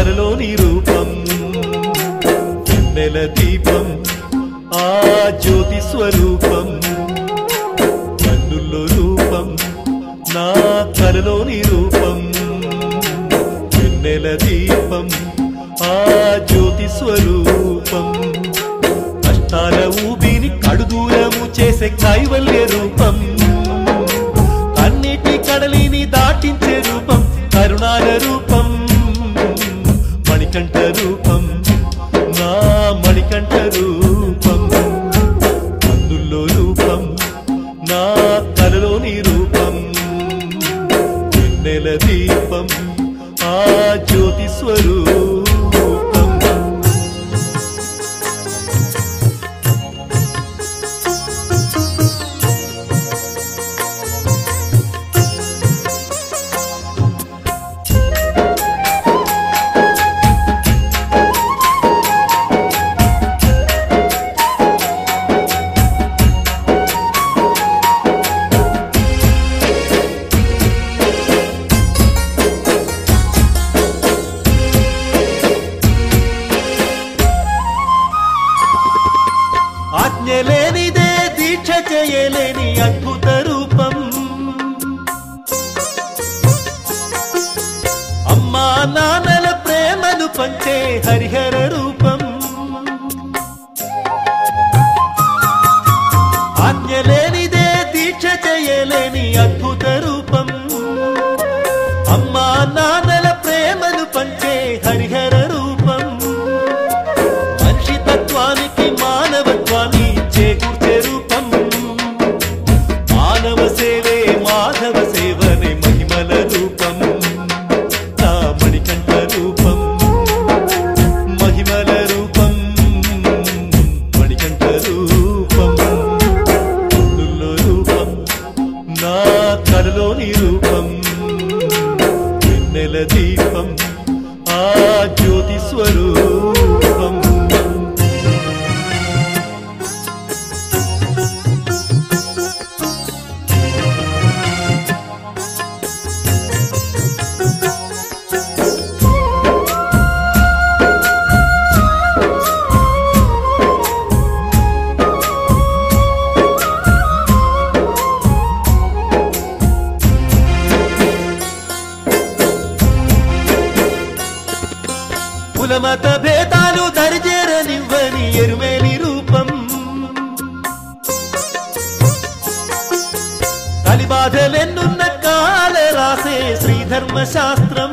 కలలోని రూపం వెన్నెల దీపం ఆ జ్యోతి స్వరూపం కన్నుల్లో రూపం నా కలలోని రూపం వెన్నెల దీపం ఆ జ్యోతి స్వరూపం కష్టాల ఊబిని కడుదూరము చేసే కైవల్య రూపం కన్నిటి కడలిని దాటించే రూపం కరుణాల రూపం మణికంఠ రూపం నా మణికంఠ రూపం కన్నుల్లో రూపం నా కలలోని రూపం వెన్నెల దీపం ఆ జ్యోతి స్వరూపం ఆజ్ఞ లేనిదే దీక్ష చేయలేని అద్భుత రూపం అమ్మా నాన్నల ప్రేమను పంచే హరిహర రూపం ఆజ్ఞ లేనిదే దీక్ష చేయలేని అద్భుత రూపం అమ్మా నాన్నల ప్రేమను పంచే హరిహర రూపం మనిషి తత్వానికి మానవత్వాన్ని చేకూర్చే రూపం మానవ సేవే మాధవ సేవనే మహిమల రూపం నా మణికంఠ రూపం మహిమల రూపం మణికంఠ రూపం కన్నుల్లో రూపం నా కలలోని రూపం వెన్నెల దీపం ఆ జ్యోతి స్వరూపం కులమత భేదాలు దరిజేరనివ్వని ఎరుమేలి రూపం కలిబాధలెన్నున్న కాల రాసే శ్రీధర్మ శాస్త్రం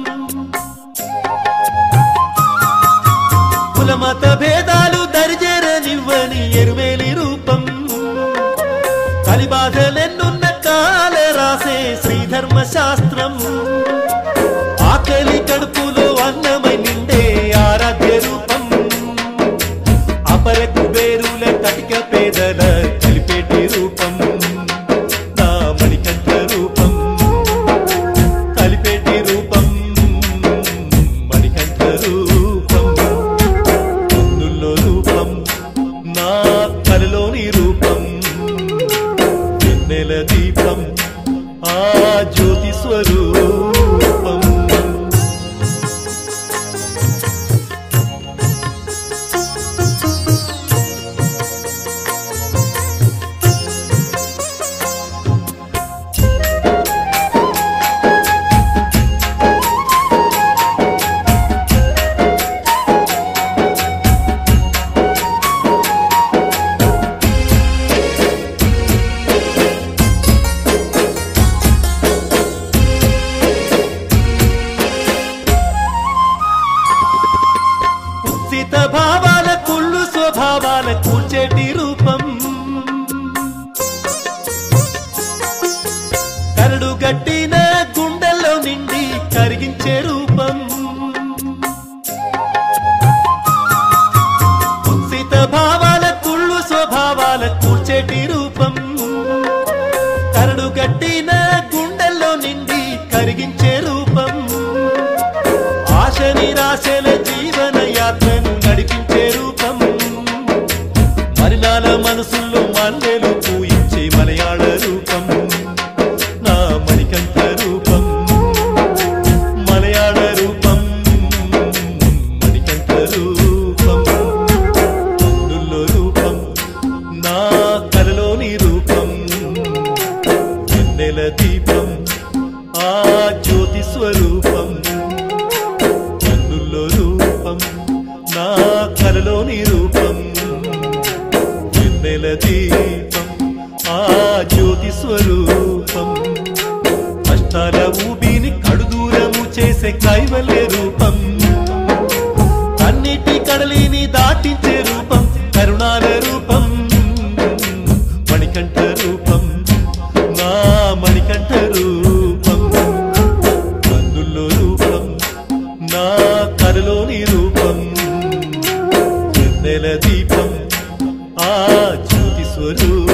కులమత భేదాలు దరిజేరనివ్వని ఎరుమేలి రూపం కలిబాధలెన్నున్న కాల రాసే శ్రీధర్మ శాస్త్రం ఆకలి కడుపులో అన్నమై నిండే ఆరాధ్య రూపం అపర కుబేరుల కటిక పేదల కలిపేటి రూపం నా మణికంఠ రూపం కలిపేటి రూపం మణికంఠ రూపం కన్నుల్లో రూపం నా కలలోని రూపం వెన్నెల దీపం ఆ జ్యోతి స్వరూపం కుత్సిత భావాల కుళ్ళు స్వభావాల కూర్చేటి రూపం కరడు గట్టిన గుండెల్లో నిండి కరిగించే రూపం కుత్సిత భావాల కుళ్ళు స్వభావాల కూర్చేటి రూపం కరడు గట్టిన గుండెల్లో నిండి కరిగించే రూపం ఆశ నిరాశల జీవన యాత్రను నడిపించే రూపం మరినాల మనసుల్లో మల్లెలు పూయించే మలయాళ రూపం నా మణికంఠ రూపం మలయాళ రూపం కలలోని రూపం వెన్నెల దీపం ఆ జ్యోతి స్వరూపం కష్టాల ఊబిని కడుదూరము చేసే కైవల్య రూపం అన్నిటి కడలిని దాటించే రూపం కరుణాల రూపం మణికంఠ రూపం నా మణికంఠ రూపం కన్నుల్లో రూపం నా కలలోని రూపం వెన్నెల దీపం ఆ జ్యోతి స్వరూపం